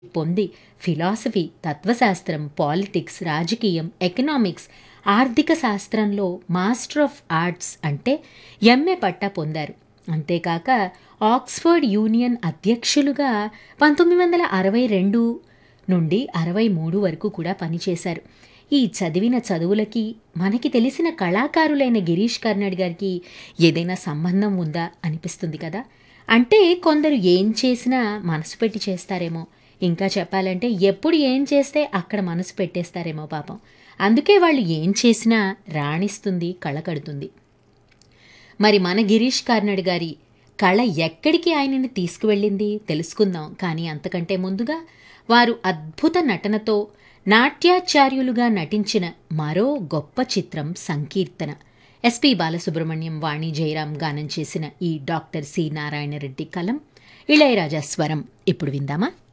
పొంది ఫిలాసఫీ తత్వశాస్త్రం పాలిటిక్స్ రాజకీయం ఎకనామిక్స్ ఆర్థిక శాస్త్రంలో మాస్టర్ ఆఫ్ ఆర్ట్స్ అంటే ఎంఏ పట్టా పొందారు అంతేకాక ఆక్స్ఫర్డ్ యూనియన్ అధ్యక్షులుగా పంతొమ్మిది వందల అరవై రెండు నుండి అరవై మూడు వరకు కూడా పనిచేశారు ఈ చదివిన చదువులకి మనకి తెలిసిన కళాకారులైన గిరీష్ కర్నాడ్ గారికి ఏదైనా సంబంధం ఉందా అనిపిస్తుంది కదా అంటే కొందరు ఏం చేసినా మనసు పెట్టి చేస్తారేమో ఇంకా చెప్పాలంటే ఎప్పుడు ఏం చేస్తే అక్కడ మనసు పెట్టేస్తారేమో పాపం అందుకే వాళ్ళు ఏం చేసినా రాణిస్తుంది కళ కడుతుంది మరి మన గిరీష్ కార్నాడ్ గారి కళ ఎక్కడికి ఆయనని తీసుకువెళ్ళింది తెలుసుకుందాం కానీ అంతకంటే ముందుగా వారు అద్భుత నటనతో నాట్యాచార్యులుగా నటించిన మరో గొప్ప చిత్రం సంకీర్తన ఎస్పి బాలసుబ్రహ్మణ్యం వాణి జయరాం గానం చేసిన ఈ డాక్టర్ సి నారాయణరెడ్డి కలం ఇళయరాజా స్వరం ఇప్పుడు విందామా